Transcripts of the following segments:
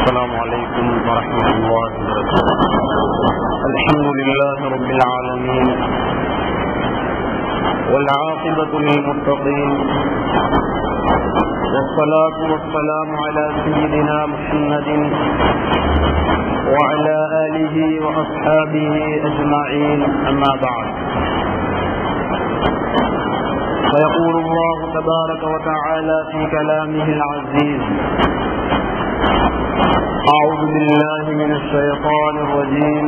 السلام عليكم ورحمة الله وبركاته الحمد لله رب العالمين والعاقبة للمتقين والصلاة والسلام على سيدنا محمد وعلى آله وأصحابه أجمعين أما بعد فيقول الله تبارك وتعالى في كلامه العزيز أعوذ بالله من الشيطان الرجيم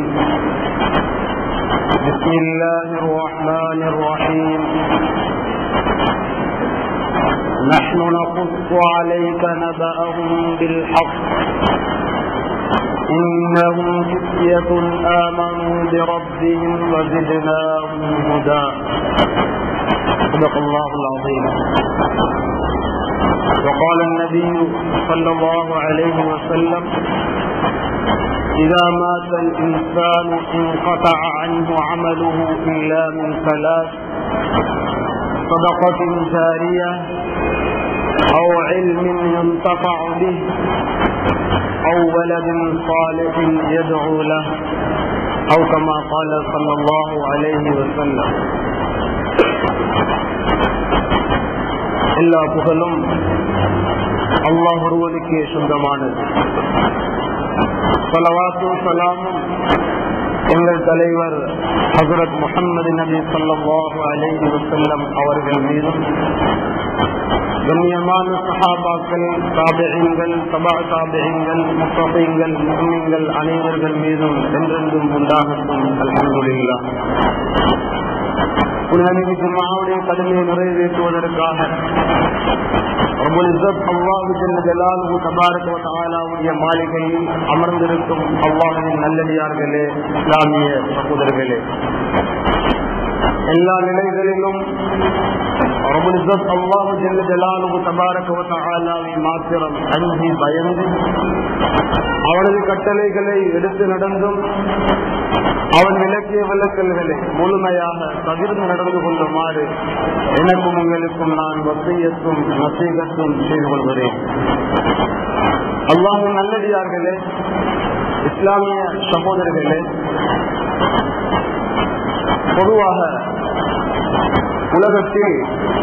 بسم الله الرحمن الرحيم نحن نقص عليك نبأهم بالحق إنهم فتية آمنوا بربهم وزدناهم هدى صدق الله العظيم وقال النبي صلى الله عليه وسلم إذا مات الإنسان انقطع عنه عمله إلا من ثلاث صدقة جارية أو علم ينتفع به أو ولد صالح يدعو له أو كما قال صلى الله عليه وسلم எல்லா புகழும் அல்லாஹ் ஒருவனுக்கே சொந்தமானது பலவாத்தும் சலாமும் எங்கள் தலைவர் ஹசரத் முகமது நபி சொல்லாஹு அலைஹி வசல்லம் அவர்கள் மீதும் கண்ணியமான சஹாபாக்கள் தாபியங்கள் சபா தாபியங்கள் முத்தகைங்கள் முகமீன்கள் அனைவர்கள் மீதும் என்றென்றும் உண்டாகட்டும் அல்ஹம்துலில்லா புனிதமிகு ஜும்மாவுடைய கடமையை நிறைவேற்றுவதற்காக மாளிகையில் அமர்ந்திருக்கும் அல்லாஹின் நல்லடியார்களே இஸ்லாமிய சகோதரர்களே எல்லா நிலைகளிலும் மாத்திரம் அஞ்சி பயந்து அவனது கட்டளைகளை எடுத்து நடந்தும் அவன் விளக்கிய விளக்கல்களை முழுமையாக தவிர்த்து நடந்து கொள்ளுமாறு எனக்கும் உங்களுக்கும் நான் வசையத்தும் நசீகத்தும் செய்து கொள்கிறேன் அல்லாஹும் நல்லடியார்களே இஸ்லாமிய சகோதரர்களே பொதுவாக உலகத்தில்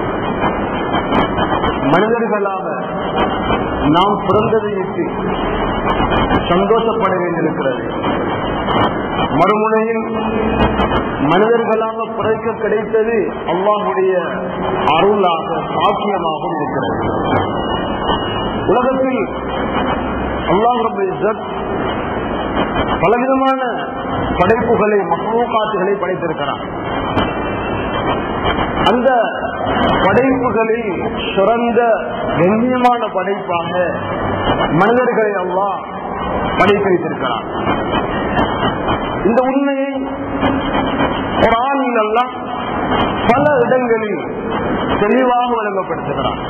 மனிதர்களாக நாம் பிறந்ததையிட்டு சந்தோஷப்பட வேண்டியிருக்கிறது மறுமுனையில் மனிதர்களாக பிறக்க கிடைத்தது அல்லாஹுடைய அருளாக சாக்கியமாகவும் இருக்கிறது உலகத்தில் அல்லாஹ் பலவிதமான படைப்புகளை மகோகாத்துகளை படைத்திருக்கிறார் அந்த படைப்புகளில் சிறந்த கண்ணியமான படைப்பாக மனிதர்களை அல்லாஹ் படைத்து வைத்திருக்கிறார் இந்த உண்மையை ஒரு ஆணில் எல்லாம் பல இடங்களில் தெளிவாக வழங்கப்படுத்துகிறார்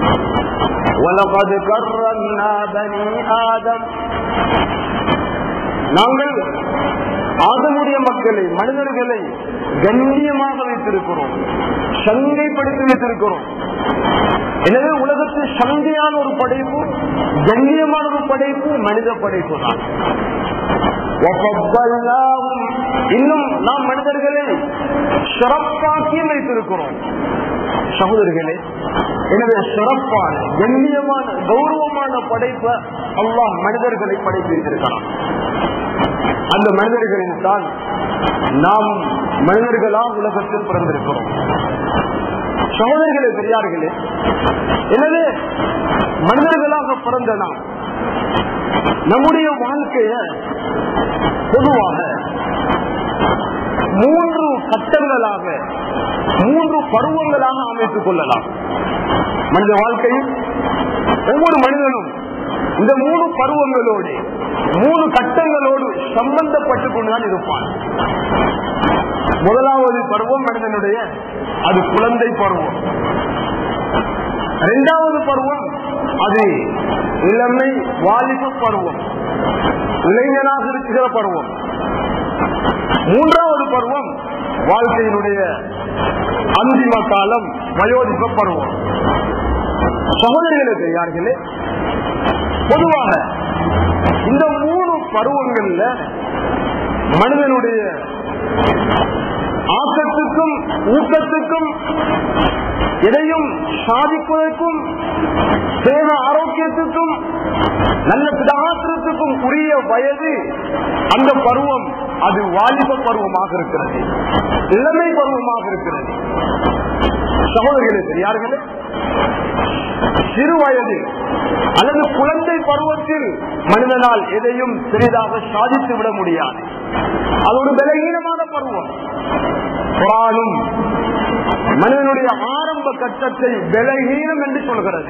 நாங்கள் ஆதமுடைய மக்களை மனிதர்களை கண்ணியமாக வைத்திருக்கிறோம் சங்கைப்படுத்தி வைத்திருக்கிறோம் எனவே உலகத்தில் சங்கையான ஒரு படைப்பு கண்ணியமான ஒரு படைப்பு மனித படைப்பு தான் இன்னும் நாம் மனிதர்களை சிறப்பாக்கியம் வைத்திருக்கிறோம் சகோதரர்களே எனவே சிறப்பான கண்ணியமான கௌரவமான படைப்பை அல்லாஹ் மனிதர்களை படைத்து வைத்திருக்கிறான் அந்த மனிதர்களின் தான் நாம் மனிதர்களா உலகத்தில் பிறந்திருக்கிறோம் சகோதரர்களே பெரியார்களே எனவே மனிதர்களாக பிறந்த நாம் நம்முடைய வாழ்க்கைய பொதுவாக மூன்று கட்டங்களாக மூன்று பருவங்களாக அமைத்துக் கொள்ளலாம் மனித வாழ்க்கையில் ஒவ்வொரு மனிதனும் இந்த மூணு பருவங்களோடு மூணு கட்டங்களோடு சம்பந்தப்பட்டுக் கொண்டுதான் இருப்பான் முதலாவது பருவம் மனிதனுடைய அது குழந்தை பருவம் இரண்டாவது பருவம் அது இளமை வாலிப பருவம் இளைஞனாக இருக்கிற பருவம் மூன்றாவது பருவம் வாழ்க்கையினுடைய அந்திம காலம் வயோதிப பருவம் சகோதரிகளே பெரியார்களே பொதுவாக இந்த மூணு பருவங்கள்ல மனிதனுடைய ஆக்கத்துக்கும் ஊக்கத்துக்கும் எதையும் சாதிப்பதற்கும் சேவ ஆரோக்கியத்துக்கும் நல்ல பிதாத்திரத்துக்கும் உரிய வயது அந்த பருவம் அது வாலிப பருவமாக இருக்கிறது இளமை பருவமாக இருக்கிறது சகோதரர்களே பெரியார்களே சிறு வயதில் அல்லது குழந்தை பருவத்தில் மனிதனால் எதையும் பெரிதாக சாதித்து விட முடியாது அது ஒரு பலகீனமான பருவம் குரானும் மனிதனுடைய ஆரம்ப கட்டத்தை பலகீனம் என்று சொல்கிறது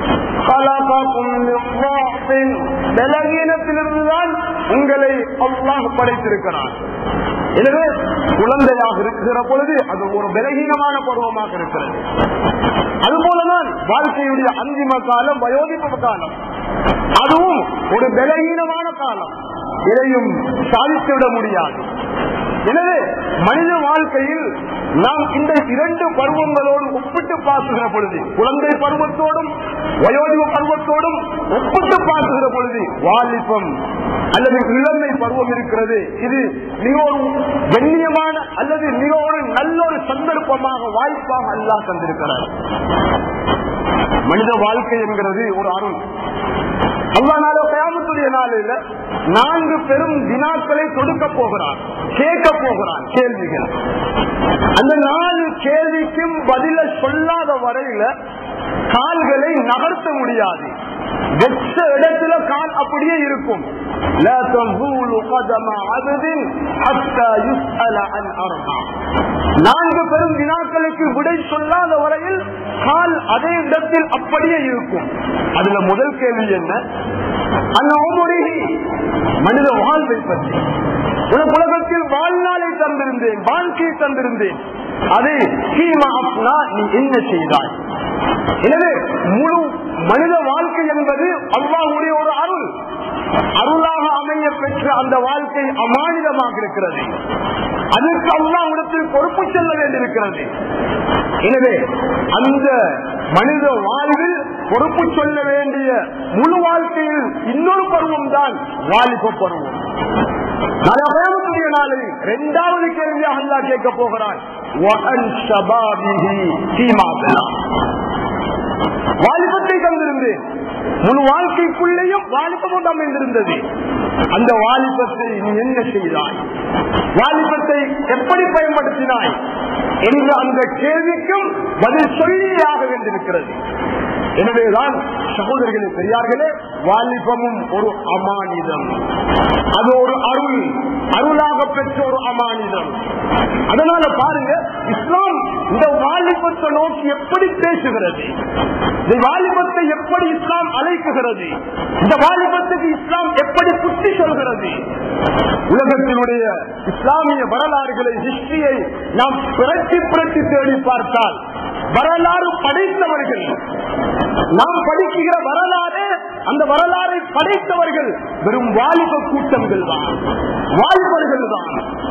பலகீனத்திலிருந்துதான் உங்களை அல்லாஹ் படைத்திருக்கிறார் எனவே குழந்தையாக இருக்கிற பொழுது அது ஒரு பலகீனமான பருவமாக இருக்கிறது அதுபோலதான் வாழ்க்கையுடைய அந்திம காலம் வயோதிப காலம் அதுவும் ஒரு பலகீனமான காலம் இதையும் சாதித்துவிட முடியாது எனவே மனித வாழ்க்கையில் நாம் இந்த இரண்டு பருவங்களோடு ஒப்பிட்டு பார்க்குகிற பொழுது குழந்தை பருவத்தோடும் வயோதிப பருவத்தோடும் ஒப்பிட்டு பார்க்குகிற பொழுது வாலிபம் அல்லது இளமை பருவம் இருக்கிறது இது மிக ஒரு கண்ணியமான அல்லது மிக ஒரு நல்ல ஒரு சந்தர்ப்பமாக வாய்ப்பாக அல்லா தந்திருக்கிறார் மனித வாழ்க்கை என்கிறது ஒரு அருள் அல்லா நாளோ கயாமத்துடைய நாளில் நான்கு பெரும் வினாக்களை தொடுக்க போகிறார் கேட்க போகிறான் கேள்விகள் அந்த நாலு கேள்விக்கும் பதில சொல்லாத வரையில கால்களை நகர்த்த முடியாது வெச்ச இடத்துல கால் அப்படியே இருக்கும் لا تزول قدم عبد حتى يسأل عن أربع. நான்கு பெரும் வினாக்களுக்கு விடை சொல்லாத வரையில் கால் அதே இடத்தில் அப்படியே இருக்கும் அதுல முதல் கேள்வி என்ன அந்த மனித வாழ்வை பற்றி உனக்கு உலகத்தில் வாழ்நாளை தந்திருந்தேன் வாழ்க்கையை தந்திருந்தேன் அதை சீமா அப்னா நீ என்ன செய்தாய் எனவே முழு மனித வாழ்க்கை என்பது அல்லாஹுடைய ஒரு அருள் அருளாக அமைய பெற்ற அந்த வாழ்க்கை அமானிதமாக இருக்கிறது அதற்கு அல்லாஹிடத்தில் பொறுப்பு செல்ல வேண்டியிருக்கிறது எனவே அந்த மனித வாழ்வில் பொறுப்பு சொல்ல வேண்டிய முழு வாழ்க்கையில் இன்னொரு பருவம் தான் வாலிப பருவம் நாளைய நாளில் இரண்டாவது கேள்வியாக அல்லா கேட்க போகிறான் வாலிபத்தை தந்திருந்தேன் முழு வாழ்க்கைக்குள்ளேயும் வாலிபம் அமைந்திருந்தது அந்த வாலிபத்தை நீ என்ன செய்தாய் வாலிபத்தை எப்படி பயன்படுத்தினாய் என்ற அந்த கேள்விக்கும் பதில் சொல்லியே ஆக வேண்டியிருக்கிறது எனவேதான் சகோதரிகளே பெரியார்களே வாலிபமும் ஒரு அமானிதம் அது ஒரு அருள் அருளாக பெற்ற ஒரு அமானிதம் அதனால பாருங்க இஸ்லாம் இந்த வாலிபத்தை நோக்கி எப்படி பேசுகிறது இந்த வாலிபத்தை எப்படி இஸ்லாம் அழைக்குகிறது இந்த வாலிபத்துக்கு இஸ்லாம் எப்படி புத்தி சொல்கிறது உலகத்தினுடைய இஸ்லாமிய வரலாறுகளை ஹிஸ்டரியை நாம் புரட்டி புரட்டி தேடி பார்த்தால் வரலாறு படைத்தவர்கள் நாம் படிக்கிற வரலாறு அந்த வரலாறை படைத்தவர்கள் வெறும் வாலிப கூட்டங்கள் தான் வாலிபர்கள் தான்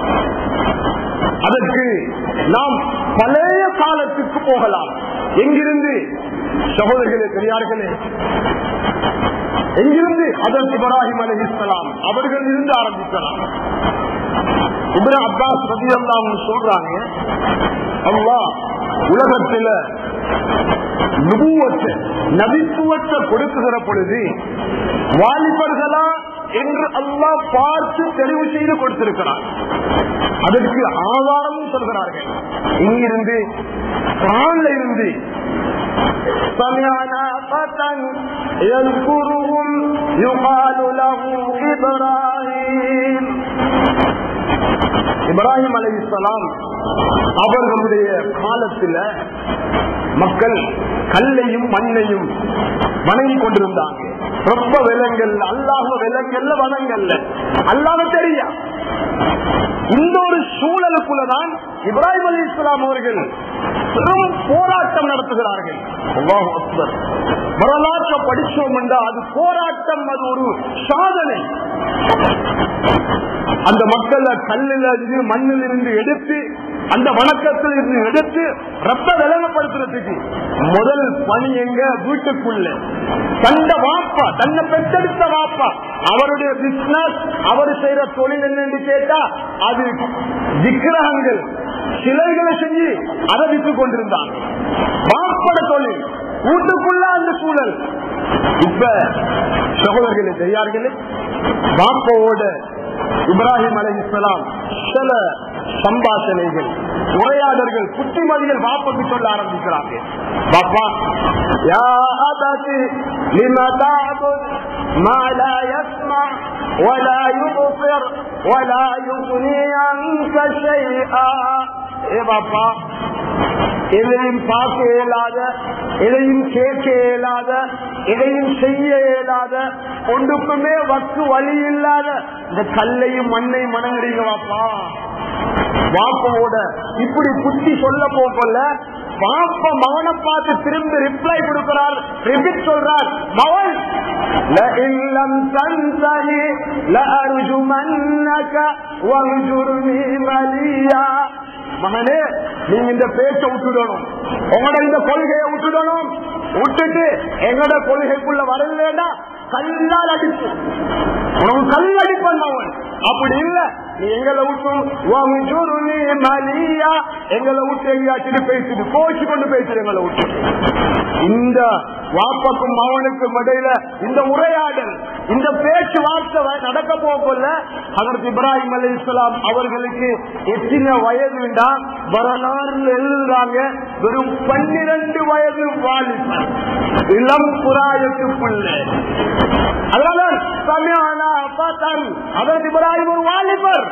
அதற்கு நாம் பழைய காலத்துக்கு போகலாம் எங்கிருந்து சகோதரர்களே பெரியார்களே எங்கிருந்து அதற்கு இப்ராஹிம் அலி இஸ்லாம் அவர்கள் இருந்து ஆரம்பிக்கலாம் இப்ராஹிம் அப்பாஸ் ரதி அல்லாம் சொல்றாங்க அல்லா உலகத்துல நுபுவத்தை நபித்துவத்தை கொடுக்குகிற பொழுது வாலிபர்களா என்று அல்லாஹ் பார்த்து தெளிவு செய்து கொடுத்திருக்கிறார் அதற்கு ஆதாரமும் சொல்கிறார்கள் இங்கிருந்து குரான்ல இருந்து سمعنا فتى يذكرهم يقال له إبراهيم இப்ராஹிம் அலி இஸ்லாம் அவர்களுடைய காலத்துல மக்கள் கல்லையும் மண்ணையும் வணங்கி கொண்டிருந்தாங்க ரொம்ப விலங்கல் அல்லாஹ விலங்கல்ல வனங்கல்ல அல்லாத தெரியா இந்த ஒரு சூழலுக்குள்ளதான் இப்ராஹிம் அலி இஸ்லாம் அவர்கள் பெரும் போராட்டம் நடத்துகிறார்கள் அல்லாஹ் அக்பர் வரலாற்றை படிச்சோம் என்றால் அது போராட்டம் அது ஒரு சாதனை அந்த மக்களை கல்லில் இருந்து மண்ணில் இருந்து எடுத்து அந்த வணக்கத்தில் இருந்து எடுத்து ரப்ப விளங்கப்படுத்துறதுக்கு முதல் பணி எங்க வீட்டுக்குள்ள தந்த வாப்பா தன்னை பெற்றெடுத்த வாப்பா அவருடைய பிசினஸ் அவர் செய்யற தொழில் என்னன்னு கேட்டா அது விக்கிரகங்கள் சிலைகளை செஞ்சு அதை விற்று கொண்டிருந்தாங்க வாப்பட தொழில் வீட்டுக்குள்ள அந்த சூழல் இப்ப சகோதரர்களே தெரியார்களே வாப்போட இப்ராஹிம் அலை இஸ்லாம் சில சம்பாஷணைகள் உரையாடல்கள் புத்திமதிகள் வாப்புக்கு சொல்ல ஆரம்பிக்கிறாங்க பாப்பா யா அபதி லிம தஅபுத் மா லா யஸ்மா ولا يبصر ولا يغني عنك شيئا ஏ பாப்பா எதையும் பார்க்க இயலாத எதையும் கேட்க இயலாத எதையும் செய்ய இயலாத ஒன்றுக்குமே வக்கு வழி இல்லாத இந்த கல்லையும் மண்ணையும் மணங்குறீங்க வாப்பா வாப்பாவோட இப்படி புத்தி சொல்ல போகல பாப்ப மகனை பார்த்து திரும்பி ரிப்ளை கொடுக்கிறார் ரிபிட் சொல்றார் மவன் لئن لم تنتهي لأرجمنك واهجرني مليا மகனே நீங்க இந்த பேச்ச விட்டுடணும் உங்களோட இந்த கொள்கையை விட்டுடணும் விட்டுட்டு எங்களோட கொள்கைக்குள்ள வரலன்னா கல்லால் அடிப்பு உனக்கு கல் அடிப்பான் அவன் அப்படி இல்ல நீ எங்களை விட்டு மலியா எங்களை விட்டு எங்கேயாச்சுட்டு பேசிட்டு கோச்சு கொண்டு பேசுற எங்களை விட்டு இந்த வாப்பக்கும் மகனுக்கும் இடையில இந்த உரையாடல் இந்த பேச்சுவார்த்தை நடக்க போகல அதற்கு இப்ராஹிம் அலி இஸ்லாம் அவர்களுக்கு எத்தனை வயதுண்டா வரலாறு எழுதுறாங்க வெறும் பன்னிரண்டு வயது வாலிபர் இளம் புராயத்துக்குள்ள அதனால சமயானா பார்த்தன் அதற்கு இப்ராஹிம் ஒரு வாலிபர்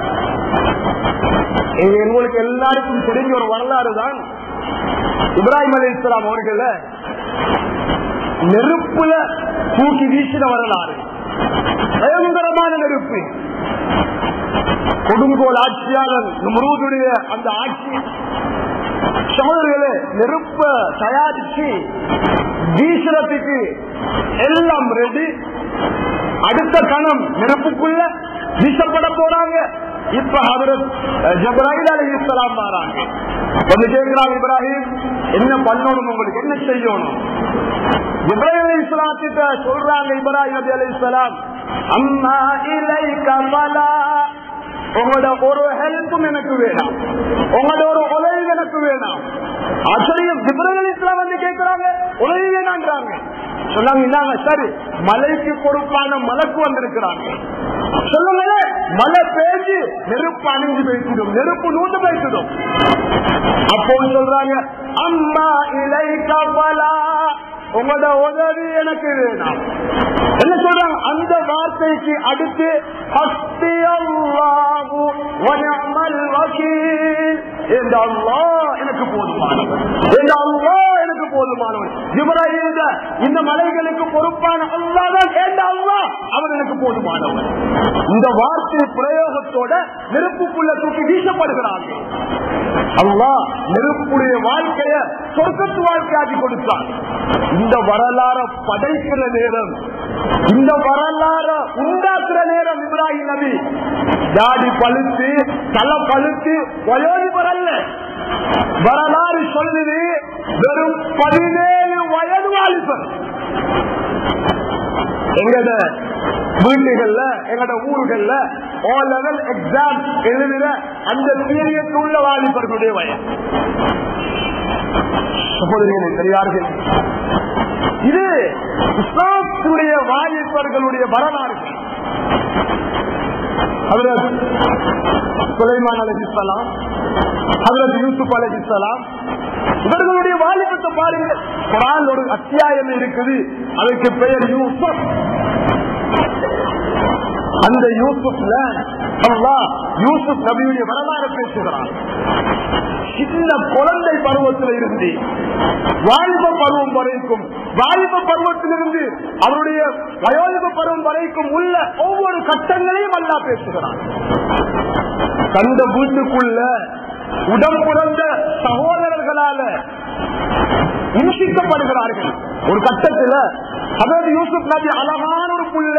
இங்க உங்களுக்கு எல்லாருக்கும் தெரிஞ்ச ஒரு வரலாறு தான் இப்ராஹிம் அலி இஸ்லாம் அவர்கள நெருப்புல தூக்கி வீசின வரலாறு பயங்கரமான நெருப்பு கொடுங்கோல் ஆட்சியாளர் முருகனுடைய அந்த ஆட்சி சகோதரர்களே நெருப்ப தயாரிச்சு வீசுறதுக்கு எல்லாம் ரெடி அடுத்த கணம் நெருப்புக்குள்ள வீசப்பட போறாங்க இப்ப ஹதரத் ஜப்ராஹிம் அலி இஸ்லாம் மாறாங்க வந்து கேட்கிறாங்க இப்ராஹிம் என்ன பண்ணணும் உங்களுக்கு என்ன செய்யணும் இப்ராஹிம் அலி இஸ்லாத்திட்ட சொல்றாங்க இப்ராஹிம் நபி அலி இஸ்லாம் அம்மா இலை கமலா உங்களோட ஒரு ஹெல்ப்பும் எனக்கு வேணாம் உங்களோட ஒரு உதவி எனக்கு வேணாம் ஆச்சரியம் இப்ராஹிம் இஸ்லாம் வந்து கேட்கிறாங்க உதவி வேணான்றாங்க சொன்னாங்க இந்தாங்க சரி மலைக்கு பொறுப்பான மலைக்கு வந்திருக்கிறாங்க சொல்லுங்க மழை பேசி நெருப்பு அணிஞ்சு பேசிடும் நெருப்பு நூண்டு பேசிடும் அப்போ சொல்றாங்க அம்மா இலை கபலா உங்களோட உதவி எனக்கு வேணாம் என்ன சொல்றாங்க அந்த வார்த்தைக்கு அடுத்து ஹஸ்பி அல்லாஹு வனமல் வகீல் இந்த அல்லாஹ் எனக்கு போதுமானவன் இந்த அல்லாஹ் எனக்கு போதுமானவன் இவரையில் இந்த மலைகளுக்கு பொறுப்பான அல்லாஹ் தான் கேட்ட அல்லாஹ் அவன் எனக்கு போதுமானவன் இந்த வார்த்தை பிரயோகத்தோட நெருப்புக்குள்ள தூக்கி வீசப்படுகிறாங்க அல்லாஹ் நெருப்புடைய வாழ்க்கைய சொர்க்கத்து வாழ்க்கையாக்கி கொடுத்தான் இந்த வரலாற படைக்கிற நேரம் இந்த வரலாற உண்டாக்குற நேரம் இப்ராஹிம் நபி தாடி பழுத்து தலை பழுத்து வயோதிபர் அல்ல வரலாறு சொல்லுது வெறும் பதினேழு வயது வாலிபர் எங்கட வீட்டுகள்ல எங்கட ஊர்கள்ல ஓ லெவல் எக்ஸாம் எழுதுற அந்த பீரியட் உள்ள வாலிபர்களுடைய வயது சகோதரிகளை பெரியார்கள் இது இஸ்லாத்துடைய வாலிபர்களுடைய வரலாறு ஹதரத் சுலைமான் அலஹிஸ்லாம் ஹதரத் யூசுப் அலஹிஸ்லாம் இவர்களுடைய வாலிபத்தை பாருங்க குரான் ஒரு அத்தியாயம் இருக்குது அதுக்கு பெயர் யூசுப் அந்த யூசுப்ல அல்லாஹ் யூசுப் நபியுடைய வரலாறு பேசுகிறான் சின்ன குழந்தை பருவத்தில் இருந்து வாலிப பருவம் வரைக்கும் வாலிப பருவத்திலிருந்து அவருடைய வயோதிப பருவம் வரைக்கும் உள்ள ஒவ்வொரு கட்டங்களையும் அல்லா பேசுகிறான் கண்ட வீட்டுக்குள்ள உடம் பிறந்த சகோதரர்களால இன்சிக்கப்படுகிறார்கள் ஒரு கட்டத்துல அதாவது யூசுப் நபி அழகான ஒரு புள்ள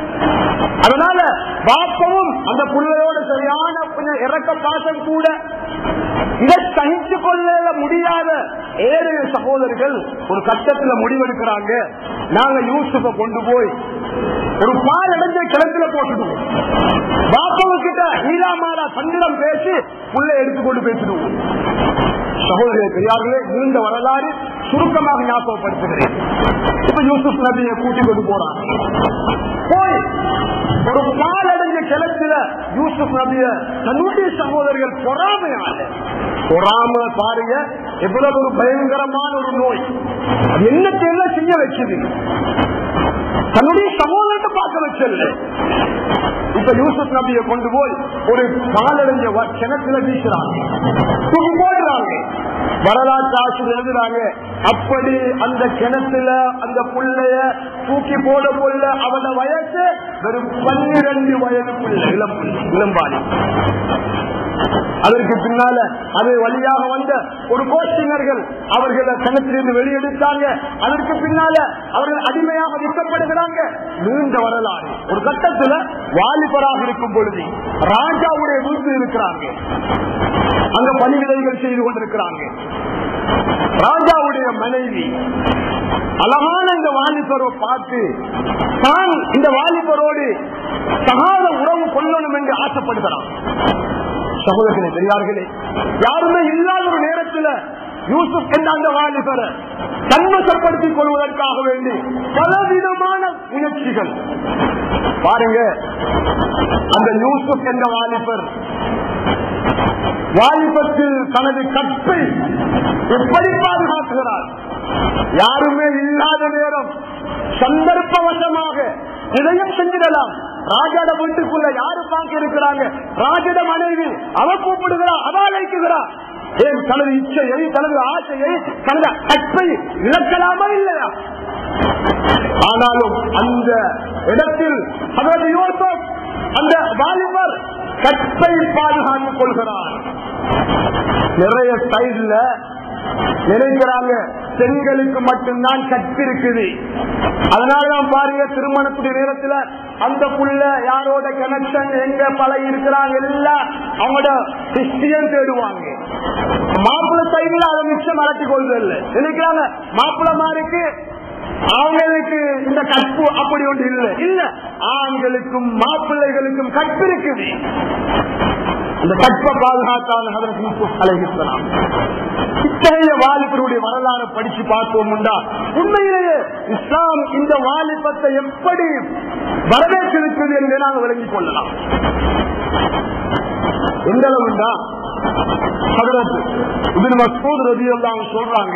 அதனால பாப்பவும் அந்த புள்ளையோட சரியான கொஞ்சம் இறக்க பாசம் கூட இதை சகிச்சு கொள்ள முடியாத ஏழு சகோதரர்கள் ஒரு கட்டத்துல முடிவெடுக்கிறாங்க நாங்க யூசுஃப கொண்டு போய் ஒரு பால் அடைஞ்ச கிணத்துல போட்டுடுவோம் பாப்பாவு கிட்ட ஈராமாரா சங்கடம் பேசி புள்ள எடுத்துக்கொண்டு பேசிடுவோம் சகோதரர் பெரியார்களே நீண்ட வரலாறு சுருக்கமாக ஞாபகப்படுத்துகிறேன் இப்ப யூசுப் நபியை கூட்டிக் கொண்டு போறாங்க போய் ஒரு பாலடைஞ்ச கிளத்துல யூசுப் நபிய தன்னுடைய சகோதரர்கள் பொறாமையால பொறாம பாருங்க எவ்வளவு ஒரு பயங்கரமான ஒரு நோய் அது என்னத்தை எல்லாம் செய்ய வச்சது தன்னுடைய சகோதரத்தை பார்க்க வச்சல இப்ப யூசுப் நபியை கொண்டு போய் ஒரு பாலடைஞ்ச வ- கிணத்துல வீசுறாங்க தூக்கி போடுறாங்க வரலாற்று ஆசிரியர் எழுதுறாங்க அப்படி அந்த கிணத்துல அந்த புள்ளைய தூக்கி போட கொள்ள அவன வயசு வெறும் பன்னிரண்டு வயது பிள்ளை இளம் பிள்ளை, இளம்பாடி அதற்கு பின்னால அது வழியாக வந்த ஒரு கோஷ்டினர்கள் அவர்களை கணத்திலிருந்து வெளியெடுத்தாங்க அதற்கு பின்னால அவர்கள் அடிமையாக விற்கப்படுகிறாங்க நீண்ட வரலாறு ஒரு கட்டத்துல வாலிபராக இருக்கும் பொழுது ராஜாவுடைய வீட்டில் இருக்கிறாங்க அங்க பணிவிடைகள் செய்து கொண்டிருக்கிறாங்க ராஜாவுடைய மனைவி அழகான இந்த வாலிபரை பார்த்து தான் இந்த வாலிபரோடு சகாத உறவு கொள்ளணும் என்று ஆசைப்படுகிறான் சகோதரர்களே பெரியார்களே யாருமே இல்லாத ஒரு நேரத்தில் யூசுப் என்ற அந்த வாலிபரை தன்வசப்படுத்திக் கொள்வதற்காக வேண்டி பலவிதமான முயற்சிகள் பாருங்க அந்த யூசுப் என்ற வாலிபர் வாலிபத்தில் தனது கற்பை எப்படி பாதுகாக்கிறார் யாருமே இல்லாத நேரம் சந்தர்ப்பவசமாக இதையும் செஞ்சிடலாம் ராஜாட வீட்டுக்குள்ள யாரு பார்க்க இருக்கிறாங்க ராஜட மனைவி அவ கூப்பிடுகிறா அவ அழைக்குகிறா ஏன் தனது இச்சையை தனது ஆசையை தனது கற்பை இழக்கலாமா இல்லையா ஆனாலும் அந்த இடத்தில் அதாவது யோசப் அந்த வாலிபர் கற்பை பாதுகாத்துக் கொள்கிறார் நிறைய சைடுல நினைக்கிறாங்க பெண்களுக்கு மட்டும்தான் கற்பு இருக்குது அதனாலதான் பாருங்க திருமணத்துடைய நேரத்துல அந்த புள்ள யாரோட கனெக்ஷன் எங்க பழகி இருக்கிறாங்க எல்லாம் அவங்களோட ஹிஸ்டியம் தேடுவாங்க மாப்பிள்ள சைடுல அதை மிச்சம் மறட்டி கொள்வது நினைக்கிறாங்க மாப்பிள்ள மாருக்கு அவங்களுக்கு இந்த கற்பு அப்படி ஒன்று இல்லை இல்ல ஆண்களுக்கும் மாப்பிள்ளைகளுக்கும் கற்பு இருக்குது இந்த கற்ப பாதுகாத்தான அழகிக்கலாம் இத்தகைய வாலிபருடைய வரலாறு படிச்சு பார்த்தோம்டா உண்மையிலேயே இஸ்லாம் இந்த வாலிபத்தை எப்படி வரவேற்றிருக்கிறது என்று நாங்கள் விளங்கிக் கொள்ளலாம் எந்த அளவுண்டா இது மசூத் ரதி எல்லாம் சொல்றாங்க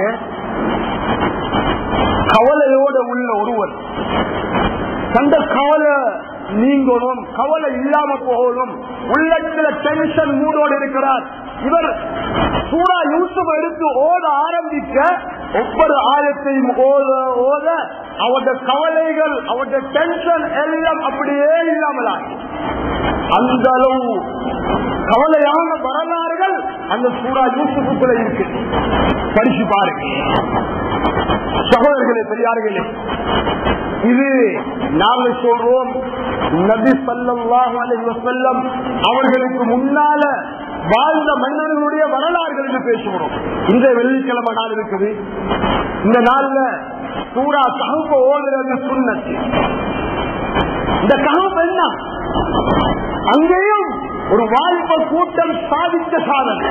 கவலையோட உள்ள ஒருவர் தந்த கவலை நீங்கணும் கவலை இல்லாம போகணும் உள்ளத்துல டென்ஷன் மூடோடு இருக்கிறார் இவர் சூடா யூசுப் எடுத்து ஓட ஆரம்பிக்க ஒவ்வொரு ஆயத்தையும் ஓத ஓத அவருடைய கவலைகள் அவருடைய டென்ஷன் எல்லாம் அப்படியே இல்லாமலாகி அந்த அளவு கவலையான வரலாறுகள் அந்த சூடா யூசுப்புக்குள்ள இருக்கு படிச்சு பாருங்க சகோதரர்களே பெரியார்களே இது நாங்கள் சொல்றோம் நபி சல்லாஹு அலைஹி வஸல்லம் அவர்களுக்கு முன்னால வாழ்ந்த மன்னர்களுடைய வரலாறுகள் என்று பேசுகிறோம் இந்த வெள்ளிக்கிழமை நாள் இருக்குது இந்த நாள்ல சூரா ககுப்ப ஓடுறது சுண்ணத்து இந்த ககுப்பு என்ன அங்கேயும் ஒரு வாலிப கூட்டம் சாதித்த சாதனை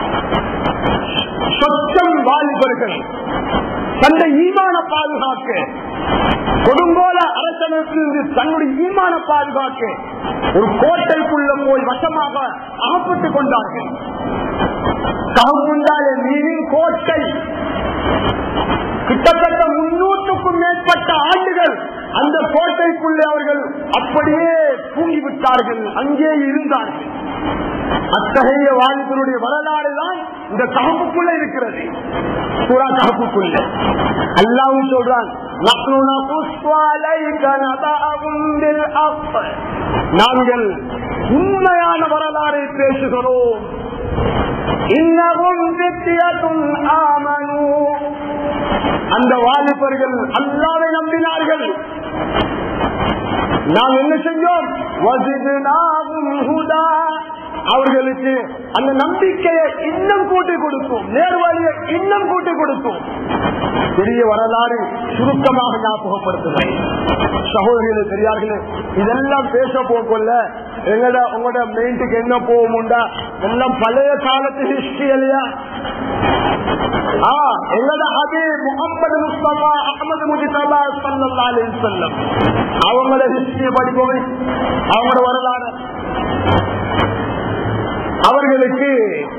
சொச்சம் வாலிபர்கள் தன்னை ஈமான பாதுகாக்க கொடுங்கோல அரசனத்திலிருந்து தன்னுடைய ஈமான பாதுகாக்க ஒரு கோட்டைக்குள்ள போய் வசமாக அகப்பட்டுக் கொண்டார்கள் தாமுண்டாய நீரின் கோட்டை கிட்டத்தட்ட முன்னூற்றுக்கும் மேற்பட்ட ஆண்டுகள் அந்த கோட்டைக்குள்ளே அவர்கள் அப்படியே தூங்கிவிட்டார்கள் அங்கே இருந்தார்கள் அத்தகைய வாலிபருடைய வரலாறு தான் இந்த ககப்புக்குள்ள இருக்கிறது சூரா ககப்புக்குள்ள அல்லாவும் சொல்றான் நாங்கள் உண்மையான வரலாறை பேசுகிறோம் இன்னமும் வித்தியத்தும் ஆமனு அந்த வாலிபர்கள் அல்லாவை நம்பினார்கள் நாம் என்ன செஞ்சோம் வசிதுனாவும் ஹுதா அவர்களுக்கு அந்த நம்பிக்கையை இன்னும் கூட்டி கொடுக்கும் நேர்வழியை இன்னும் கூட்டி கொடுக்கும் பெரிய வரலாறு சுருக்கமாக ஞாபகப்படுத்துகிறேன் சகோதரிகளே பெரியார்களே இதெல்லாம் பேச போக்கொள்ள எங்கட உங்களோட மெயின்ட்டுக்கு என்ன போகும்டா எல்லாம் பழைய காலத்து ஹிஸ்டரி இல்லையா ஆ, எங்கட ஹபீப் முகமது முஸ்தபா அஹமது முஜிதபா ஸல்லல்லாஹு அலைஹி வஸல்லம் அவங்களோட ஹிஸ்டரியை படிப்போமே அவங்களோட வரலாறு அவர்களுக்கு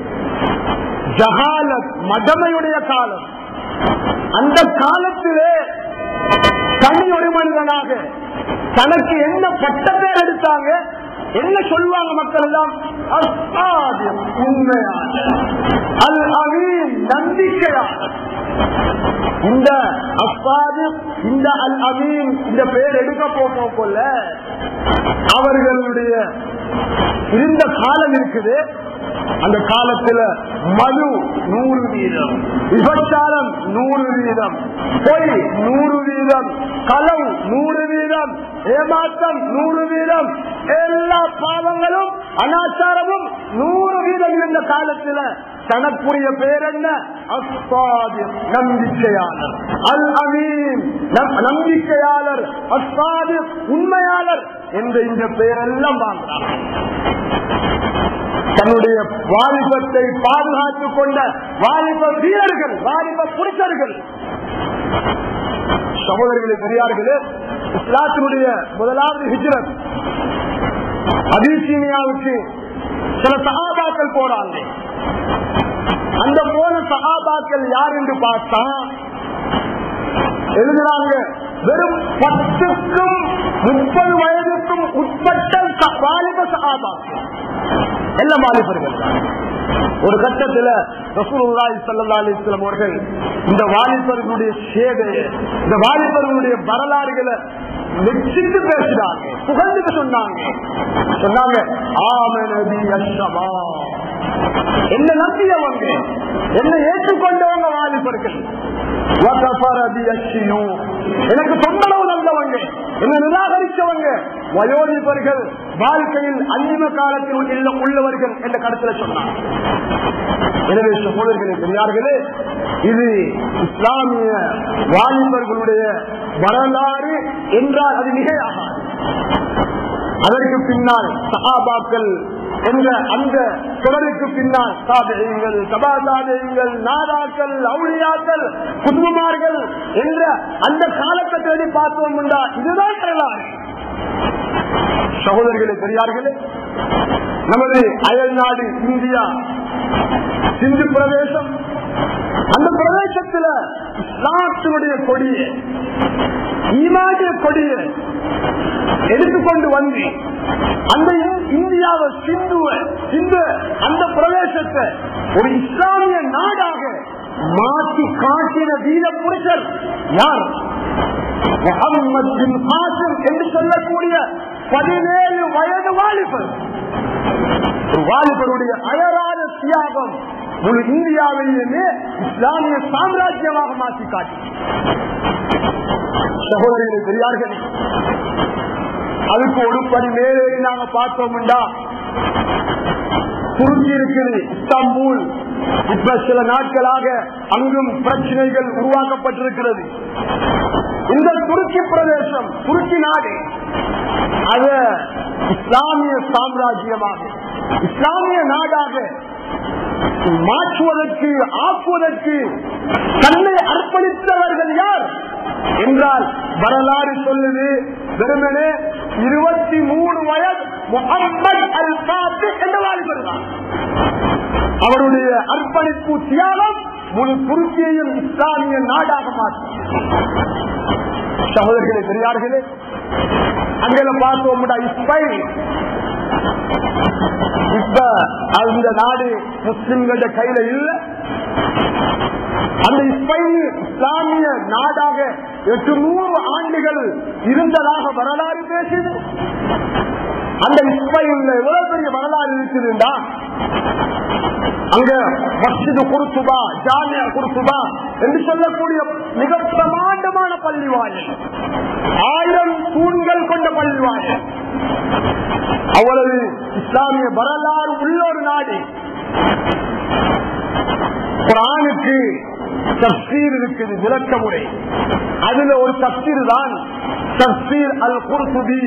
ஜஹாலத் மடமையுடைய காலம் அந்த காலத்திலே தனி ஒரு மனிதனாக தனக்கு என்ன பட்ட பேர் எடுத்தாங்க என்ன சொல்லுவாங்க மக்கள் எல்லாம் அஸ்தாதியம் உண்மையான அல் அமீன் நம்பிக்கையாளர் இந்த அஸ்தாது இந்த அல் அமீன் இந்த பேர் எடுக்க போக போல அவர்களுடைய இருந்த காலம் இருக்குது அந்த காலத்துல மது நூறு வீதம் விபச்சாரம் நூறு வீதம் பொய் நூறு வீதம் களம் நூறு வீதம் ஏமாற்றம் நூறு வீதம் எல்லா பாவங்களும் அனாச்சாரமும் நூறு வீதம் இருந்த காலத்துல தனக்குரிய பேர் என்ன அஸ்தாதி நம்பிக்கையாளர் அல் அமீன் நம்- நம்பிக்கையாளர் அஸ்தாதி உண்மையாளர் என்ற இந்த பெயரெல்லாம் வாங்குறாங்க தன்னுடைய வாலிபத்தை பாதுகாத்துக் கொண்ட வாலிப வீரர்கள் வாலிப புருஷர்கள் சகோதரர்களே பெரியார்களே இஸ்லாத்தினுடைய முதலாவது ஹிஜ்ரத் அபிசீனியாவுக்கு சில சகாபாக்கள் போறாங்க அந்த போன சகாபாக்கள் யார் என்று பார்த்தா எழுதுறாங்க வெறும் பத்துக்கும் முப்பது வயதுக்கும் உட்பட்ட ச- வாலிப சகாபாக்கள் எல்லாம் வாலிபர்கள் ஒரு கட்டத்துல ரசூலுல்லாஹி ஸல்லல்லாஹு அலைஹி வஸல்லம் அவர்கள் இந்த வாலிபர்களுடைய சேவையை இந்த வாலிபர்களுடைய வரலாறுகளை வெச்சிட்டு பேசுறாங்க புகழ்ந்துட்டு சொன்னாங்க சொன்னாங்க ஆமனபி அஷ்ரமா என்ன நம்பியவங்க என்ன ஏற்றுக்கொண்டவங்க வாலிபர்கள் வகஃபர பி அஷ்ஷியு. எனக்கு தொண்டளவு நல்லவங்க என்ன நிராகரிச்சவங்க வயோதிபர்கள் வாழ்க்கையில் அந்திம காலத்தில் உள்ள உள்ளவர்கள் என்ற கருத்துல சொன்னாங்க எனவே சகோதரர்களே பெரியார்களே இது இஸ்லாமிய வாலிபர்களுடைய வரலாறு என்றால் அது மிகையாகாது அதற்கு பின்னால் சகாபாக்கள் என்ற அந்த தொடருக்கு பின்னால் சாதகங்கள் சபாசாதகங்கள் நாதாக்கள் அவுளியாக்கள் குடும்பமார்கள் என்ற அந்த காலகட்டத்தை பார்த்தோம் என்றா இதுதான் வரலாறு சகோதரர்களே பெரியார்களே நமது அயல் நாடு இந்தியா சிந்து பிரதேசம் அந்த பிரதேசத்துல இஸ்லாத்தினுடைய கொடியை ஈமானிய கொடியை எடுத்துக்கொண்டு வந்து அந்த இந்- இந்தியாவை சிந்துவ சிந்து அந்த பிரதேசத்தை ஒரு இஸ்லாமிய நாடாக மாற்றி காட்டின வீர புருஷர் யார் முகம்மது பின் ஹாசிம் என்று சொல்லக்கூடிய பதினேழு வயது வாலிபர் ஒரு வாலிபருடைய அயராத தியாகம் முழு இந்தியாவிலேயுமே இஸ்லாமிய சாம்ராஜ்யமாக மாற்றி காட்டி சகோதரிகளை பெரியார்கள் அதுக்கு ஒரு படி மேலே நாங்க பார்த்தோம்டா துருக்கி இருக்குது இஸ்தாம்பூல் இப்ப சில நாட்களாக அங்கும் பிரச்சனைகள் உருவாக்கப்பட்டிருக்கிறது இந்த துருக்கி பிரதேசம் துருக்கி நாடு அத இஸ்லாமிய சாம்ராஜ்யமாக இஸ்லாமிய நாடாக மாற்றுவதற்கு ஆக்குவதற்கு தன்னை அர்ப்பணித்தவர்கள் யார் என்றால் வரலாறு சொல்லுது வெறுமனே இருபத்தி மூணு வயது முகம்மது அல் பாத்து என்ற வாலிபர் தான் அவருடைய அர்ப்பணிப்பு தியாகம் முழு துருக்கியையும் இஸ்லாமிய நாடாக மாற்றும் சகோதரர்களே பெரியார்களே அங்கே பார்த்தோம்டா இஸ்பைன் இப்ப அந்த நாடு முஸ்லிம்கள கையில இல்ல அந்த இஸ்பைன் இஸ்லாமிய நாடாக எட்டுநூறு ஆண்டுகள் இருந்ததாக வரலாறு பேசுது அந்த இஸ்பைன்ல எவ்வளவு பெரிய வரலாறு இருக்குதுண்டா அங்க மஸ்ஜிது குருத்துபா ஜாமியா குருத்துபா என்று சொல்லக்கூடிய மிக பிரமாண்டமான பள்ளி வாயில் ஆயிரம் தூண்கள் கொண்ட பள்ளி வாயில் அவ்வளவு இஸ்லாமிய வரலாறு உள்ள ஒரு நாடு குரானுக்கு தப்சீர் இருக்குது விளக்க முறை அதுல ஒரு தப்சீர் தான் தப்சீர் அல் குர்துபி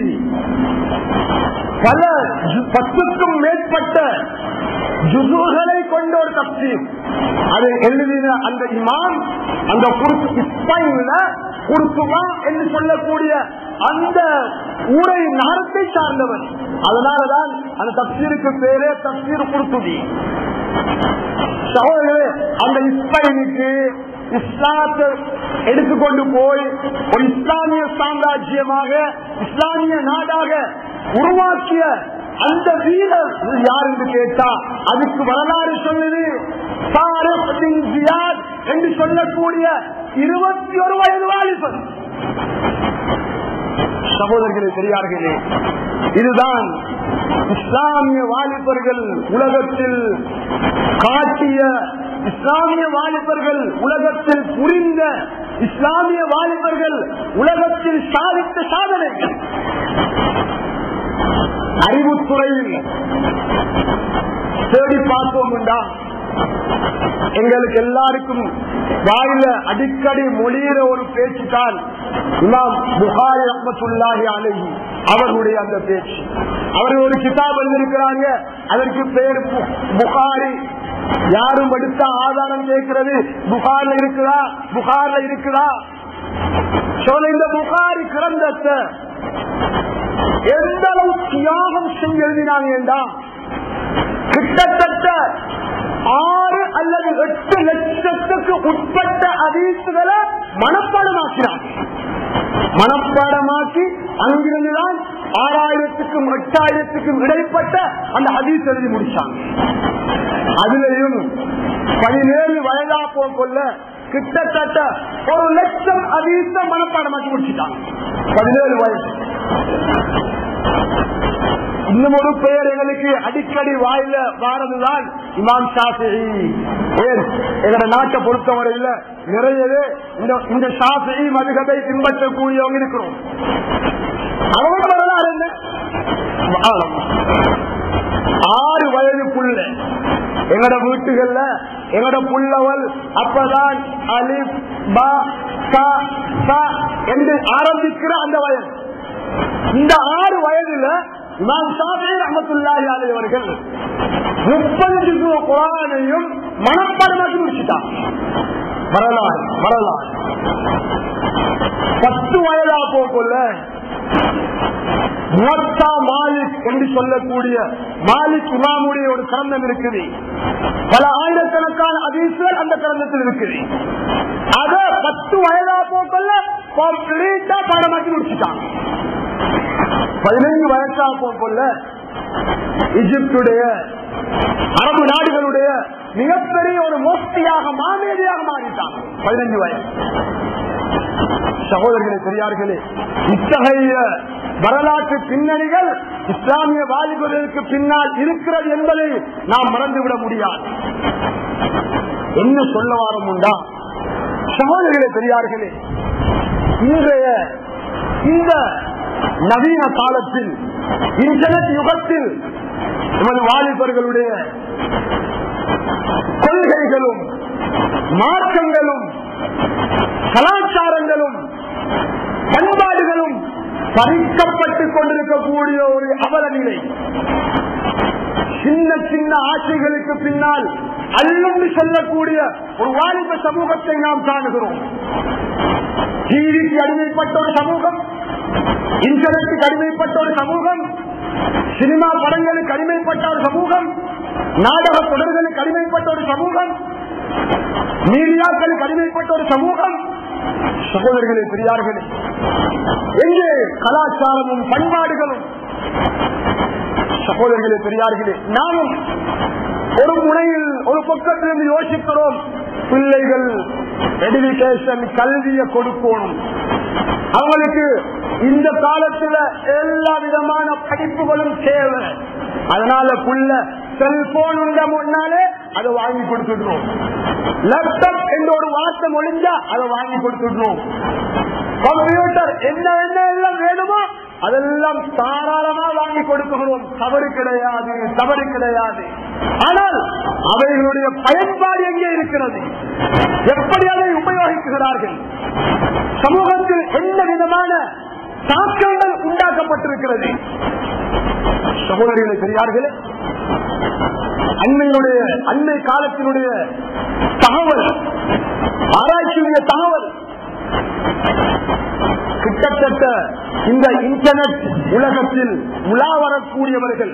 பல ஜு- பத்துக்கும் மேற்பட்ட ஜுசுகளை கொண்ட ஒரு தப்சீர் அதை எழுதின அந்த இமாம் அந்த குருத்துல குருத்துவா என்று சொல்லக்கூடிய அந்த ஊரை நகரத்தை சார்ந்தவர் அதனாலதான் அந்த தப்சீருக்கு பேரே தப்சீர் குருத்துவி சகோதரர்களே அந்த இஸ்பைனுக்கு இஸ்லாத்தை எடுத்துக்கொண்டு போய் ஒரு இஸ்லாமிய சாம்ராஜ்யமாக இஸ்லாமிய நாடாக உருவாக்கிய அந்த வீரர் யார் என்று கேட்டா அதுக்கு வரலாறு சொல்லுது தாரிக் பின் ஜியாத் என்று சொல்லக்கூடிய இருபத்தி ஒரு வயது வாலிபர் சகோதரர்களே பெரியார்களே இதுதான் இஸ்லாமிய வாலிபர்கள் உலகத்தில் காட்டிய இஸ்லாமிய வாலிபர்கள் உலகத்தில் புரிந்த இஸ்லாமிய வாலிபர்கள் உலகத்தில் சாதித்த சாதனைகள் அறிவுத்துறையில் தேடி பார்த்தோம் உண்டா எங்களுக்கு எல்லாருக்கும் வாயில அடிக்கடி மொழியிற ஒரு பேச்சு தான் இமாம் புகாரி ரஹமத்துல்லாஹி அலைஹி அவர்களுடைய அந்த பேச்சு அவர்கள் ஒரு கிதாப் எழுதியிருக்கிறாங்க அதற்கு பேர் பு- புகாரி யாரும் எடுத்த ஆதாரம் கேட்கிறது புகார்ல இருக்குதா புகார்ல இருக்குதா சொல்ல இந்த புகாரி கிரந்தத்தை எந்த அளவு தியாகம் செஞ்சு எழுதினாங்க கிட்டத்தட்ட ஆறு அல்லது எட்டு லட்சத்துக்கு உட்பட்ட அதீசுகளை மனப்பாடமாக்கினார் மனப்பாடமாக்கி அங்கிருந்துதான் ஆறாயிரத்துக்கும் எட்டாயிரத்துக்கும் இடைப்பட்ட அந்த ஹதீஸ் எழுதி முடிச்சாங்க அதுலயும் பதினேழு வயதா போல கிட்டத்தட்ட ஒரு லட்சம் அதீச மனப்பாடமாக்கி முடிச்சுட்டாங்க பதினேழு வயசு இன்னும் ஒரு பெயர் எங்களுக்கு அடிக்கடி வாயில வாரதுதான் இமாம் ஷாஃபி ஏன் எங்க நாட்டை பொறுத்தவரையில நிறையவே இந்த இந்த ஷாஃபி மதுகபை பின்பற்றக்கூடியவங்க இருக்கிறோம் அவங்க வரலாறு என்ன ஆழம். ஆறு வயதுக்குள்ள எங்கட வீட்டுகள்ல எங்கட புள்ளவள் அப்பதான் அலிப் பா சா, சா என்று ஆரம்பிக்கிற அந்த வயது இந்த ஆறு வயதுல இமாம் ஷாஃபி ரஹமத்துல்லாஹி அலைஹி அவர்கள் முப்பது ஜுஸு குரானையும் மனப்பாடமாக்கி முடிச்சுட்டான் வரலாறு வரலாறு பத்து வயதா போக்குள்ள முவத்தா மாலிக் என்று சொல்லக்கூடிய மாலிக் இமாமுடைய ஒரு கிரந்தம் இருக்குது பல ஆயிரக்கணக்கான அதிசயல் அந்த கிரந்தத்தில் இருக்குது அத பத்து வயதா போக்குள்ள கம்ப்ளீட்டா பாடமாக்கி முடிச்சுட்டாங்க பதினைந்து வயசா போக்குள்ள இஜிப்டுடைய அரபு நாடுகளுடைய மிகப்பெரிய ஒரு மோஸ்தியாக மாமேதியாக மாறிட்டாங்க பதினைந்து வயசு சகோதரர்களே பெரியார்களே இத்தகைய வரலாற்று பின்னணிகள் இஸ்லாமிய வாலிபர்களுக்கு பின்னால் இருக்கிறது என்பதை நாம் மறந்துவிட முடியாது என்ன சொல்ல வாரம் உண்டா சகோதரர்களே பெரியார்களே இன்றைய இந்த நவீன காலத்தில் இன்டர்நெட் யுகத்தில் நமது வாலிபர்களுடைய கொள்கைகளும் மாற்றங்களும் கலாச்சாரங்களும் பண்பாடுகளும் பறிக்கப்பட்டுக் கொண்டிருக்கக்கூடிய ஒரு அவல நிலை சின்ன சின்ன ஆசைகளுக்கு பின்னால் அல்லென்று சொல்லக்கூடிய ஒரு வாலிப சமூகத்தை நாம் காணுகிறோம் டிவிக்கு அடிமைப்பட்ட ஒரு சமூகம் இன்டர்நெட்டுக்கு அடிமைப்பட்ட ஒரு சமூகம் சினிமா படங்களுக்கு அடிமைப்பட்ட ஒரு சமூகம் நாடக தொடர்களுக்கு அடிமைப்பட்ட ஒரு சமூகம் மீடியாக்களுக்கு அடிமைப்பட்ட ஒரு சமூகம் சகோதரர்களே பெரியார்களே எங்கே கலாச்சாரமும் பண்பாடுகளும் சகோதரர்களே பெரியார்களே நாமும் ஒரு முனையில் ஒரு பக்கத்திலிருந்து யோசிக்கிறோம் பிள்ளைகள் எடுகேஷன் கல்வியை கொடுக்கணும் அவங்களுக்கு இந்த காலத்துல எல்லா விதமான படிப்புகளும் தேவை அதனால புள்ள செல்போன் உண்ட முன்னாலே அதை வாங்கி கொடுத்துடுறோம் லேப்டாப் என்ற ஒரு வார்த்தை முடிஞ்சா அதை வாங்கி கொடுத்துடுறோம் கம்ப்யூட்டர் என்ன என்ன எல்லாம் வேணுமோ அதெல்லாம் தாராளமா வாங்கி வாங்கி கொடுக்கிறோம் தவறு கிடையாது தவறு கிடையாது ஆனால் அவைகளுடைய பயன்பாடு எங்கே இருக்கிறது எப்படி அதை உபயோகிக்கிறார்கள் சமூகத்தில் எந்த விதமான தாக்கங்கள் உண்டாக்கப்பட்டிருக்கிறது சகோதரிகளை பெரியார்களே அண்மையுடைய அண்மை காலத்தினுடைய தகவல் ஆராய்ச்சியுடைய தகவல் கிட்டத்தட்ட இந்த இன்டர்நெட் உலகத்தில் உலா வரக்கூடியவர்கள்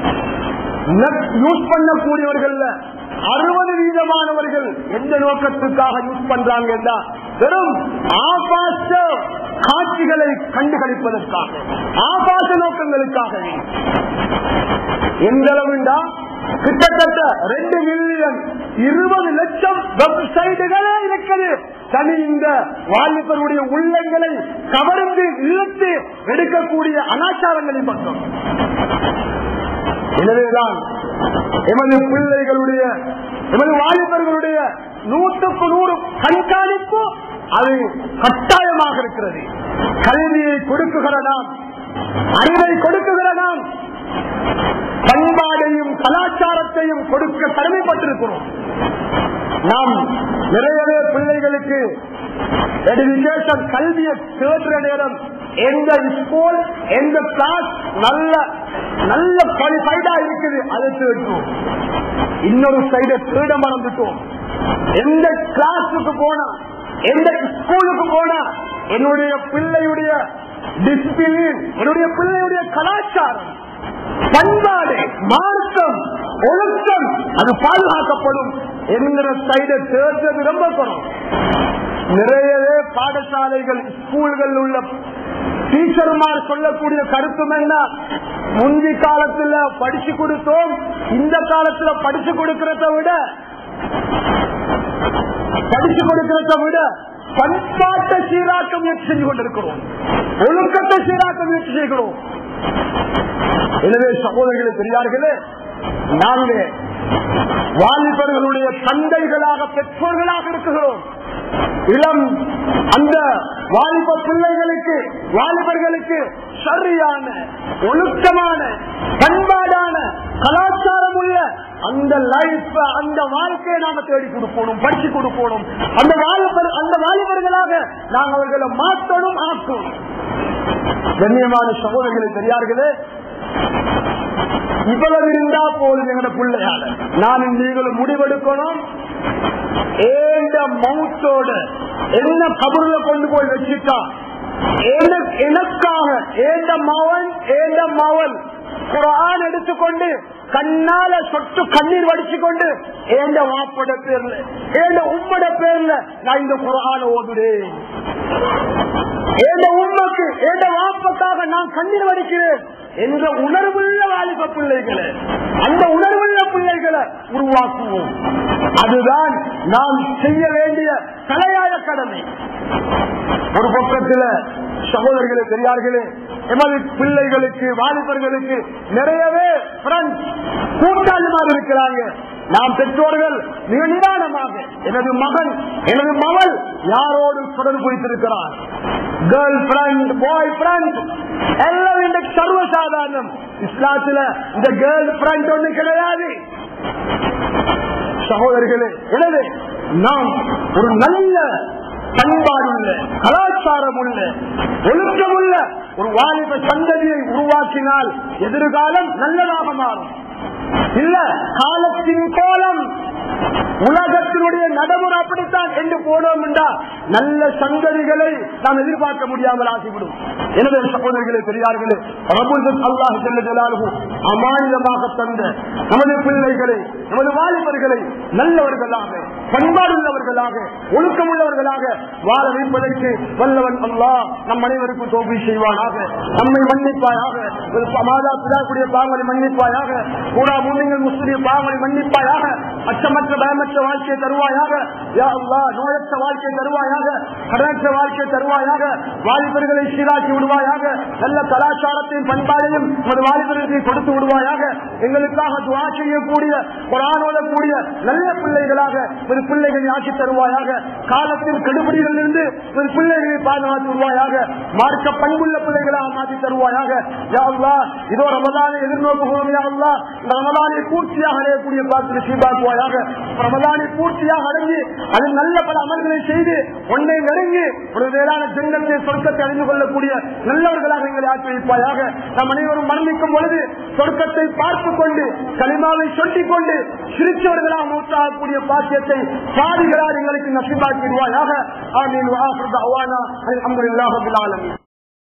யூஸ் பண்ணக்கூடியவர்கள் அறுபது வீதமானவர்கள் எந்த நோக்கத்துக்காக யூஸ் பண்றாங்க வெறும் ஆபாச காட்சிகளை கண்டுகளிப்பதற்காக ஆபாச நோக்கங்களுக்காகவே எந்த அளவுண்டா கிட்டத்தட்ட ரெண்டு மில்லியன் இருபது லட்சம் வெப்சைட்டுகளே இருக்குது தனி இந்த வாலிபருடைய உள்ளங்களை கவர்ந்து இழுத்து எடுக்கக்கூடிய அனாச்சாரங்களின் பக்கம் எனவேதான் எமது பிள்ளைகளுடைய எமது வாலிபர்களுடைய நூற்றுக்கு நூறு கண்காணிப்பு அது கட்டாயமாக இருக்கிறது கல்வியை கொடுக்குகிற நாம் அறிவை கொடுக்குகிற நாம் பண்பாடையும் கலாச்சாரத்தையும் கொடுக்க கடமைப்பட்டிருக்கிறோம் நாம் நிறையவே பிள்ளைகளுக்கு எடுகேஷன் கல்வியை தேடுற நேரம் எந்த ஸ்கூல் எந்த கிளாஸ் நல்ல நல்ல குவாலிஃபைடா இருக்குது அதை தேடுவோம் இன்னொரு சைட தேட மறந்துட்டோம் எந்த கிளாஸுக்கு போனா எந்த ஸ்கூலுக்கு போனா என்னுடைய பிள்ளையுடைய டிசிப்ளின் என்னுடைய பிள்ளையுடைய கலாச்சாரம் பண்பாடு மார்க்கம் ஒழுக்கம் அது பாதுகாக்கப்படும் என்கிற சைட தேர்தல் ரொம்ப குறம் நிறையவே பாடசாலைகள் ஸ்கூல்கள் உள்ள டீச்சர்மார் சொல்லக்கூடிய கருத்தும் என்ன முந்தி காலத்துல படிச்சு கொடுத்தோம் இந்த காலத்துல படிச்சு கொடுக்கறத விட படிச்சு கொடுக்கறத விட பண்பாட்டை சீராக்க முயற்சி செஞ்சு கொண்டிருக்கிறோம் ஒழுக்கத்தை சீராக்க முயற்சி செய்கிறோம் எனவே சகோதரர்களே பெரியார்களே நாங்கள் வாலிபர்களுடைய தந்தைகளாக பெற்றோர்களாக இருக்கிறோம் இளம் அந்த வாலிப பிள்ளைகளுக்கு வாலிபர்களுக்கு சரியான ஒழுக்கமான பண்பாடான கலாச்சாரம் உள்ள அந்த லைஃப் அந்த வாழ்க்கையை நாம தேடி கொடுக்கணும் படிச்சு கொடுக்கணும் அந்த வாலிபர் அந்த வாலிபர்களாக நாங்கள் அவர்களை மாற்றணும் ஆக்கணும் கண்ணியமான சகோதரர்களை பெரியார்களே இவ்வளவு இருந்தா போதும் எங்கட பிள்ளையால நான் நீங்களும் முடிவெடுக்கணும் ஏண்ட மவுத்தோட என்ன கபருல கொண்டு போய் வச்சுட்டா எனக்காக ஏண்ட மவன் ஏண்ட மவன் குரான் எடுத்துக்கொண்டு கண்ணால சொட்டு கண்ணீர் வடிச்சு கொண்டு ஏண்ட வாப்பட பேர்ல ஏண்ட உம்மட பேர்ல நான் இந்த குரான ஓதுறேன் ஏண்ட உண்மைக்கு ஏண்ட வாப்பக்காக நான் கண்ணீர் வடிக்கிறேன் என்ற உணர்வுள்ள வாலிப பிள்ளைகளை அந்த உணர்வுள்ள பிள்ளைகளை உருவாக்குவோம் அதுதான் நாம் செய்ய வேண்டிய தலையாய கடமை ஒரு பக்கத்தில் சகோதரர்களே பெரியார்களே எமது பிள்ளைகளுக்கு வாலிபர்களுக்கு நிறையவே கூட்டாளிமார் இருக்கிறாங்க நாம் பெற்றோர்கள் மிக நிதானமாக எனது மகன் எனது மகள் யாரோடு தொடர்பு வைத்திருக்கிறார் கேர்ள் ஃபிரண்ட் பாய் ஃபிரண்ட் எல்லாம் இன்றைக்கு சர்வசாதாரணம் இஸ்லாத்துல இந்த கேர்ள் ஃபிரண்ட் ஒண்ணு கிடையாது சகோதரர்களே எனவே நாம் ஒரு நல்ல பண்பாடுள்ள கலாச்சாரம் உள்ள ஒழுக்கமுள்ள ஒரு வாலிப சந்ததியை உருவாக்கினால் எதிர்காலம் நல்லதாக மாறும் இல்ல காலத்தின் கோலம் உலகத்தினுடைய நடைமுறை அப்படித்தான் என்று போனோம் என்றால் நல்ல சங்கதிகளை நாம் எதிர்பார்க்க முடியாமல் ஆகிவிடும் எனவே சகோதரர்களே பெரியார்களே அல்லாஹ் செல்ல ஜலாலுகு அமானிதமாக தந்த நமது பிள்ளைகளை நமது வாலிபர்களை நல்லவர்களாக பண்பாடுள்ளவர்களாக ஒழுக்கமுள்ளவர்களாக வாழ வைப்பதற்கு வல்லவன் அல்லாஹ் நம் அனைவருக்கும் தோல்வி செய்வானாக நம்மை மன்னிப்பாயாக மாதா பிதாக்குடைய பாவங்களை மன்னிப்பாயாக கூடா மூமிங்கள் முஸ்லிம் பாவங்களை மன்னிப்பாயாக அச்சமற்ற பயமற்ற வாழ்க்கையை தருவாயாக யா அல்லாஹ் நோயற்ற வாழ்க்கையை தருவாயாக கடனற்ற வாழ்க்கையை தருவாயாக வாலிபர்களை சீராக்கி விடுவாயாக நல்ல கலாச்சாரத்தையும் பண்பாடையும் ஒரு வாலிபர்களுக்கு கொடுத்து விடுவாயாக எங்களுக்காக துவா செய்யக்கூடிய குரானோதக்கூடிய நல்ல பிள்ளைகளாக ஒரு பிள்ளைகளை ஆக்கி தருவாயாக காலத்தின் கெடுபிடிகளிலிருந்து ஒரு பிள்ளைகளை பாதுகாத்து விடுவாயாக மார்க்க பண்புள்ள பிள்ளைகளாக மாற்றி தருவாயாக யா அல்லாஹ் இதோ ரமதானை எதிர்நோக்குகிறோம் யா அல்லாஹ் இந்த ரமதானை பூர்த்தியாக அடையக்கூடிய பார்த்து சீபாக்குவாயாக ரமதானை பூர்த்தியாக அடங்கி அதில் நல்ல பல அமல்களை செய்து ஒன்றை நெருங்கி ஒரு வேளாண் ஜெங்கத்தை சொர்க்கத்தை அறிந்து கொள்ளக்கூடிய நல்லவர்களாக எங்களை ஆக்கி வைப்பாயாக நம் அனைவரும் மரணிக்கும் பொழுது சொர்க்கத்தை பார்த்துக் கொண்டு களிமாவை சொல்லிக் கொண்டு சிரிச்சவர்களாக மூத்தாகக்கூடிய பாக்கியத்தை சாதிகளால் எங்களுக்கு நசிபாக்கிடுவாயாக ஆமீன் வாஹர் அவானா அல்ஹம்துலில்லாஹி ரப்பில் ஆலமீன்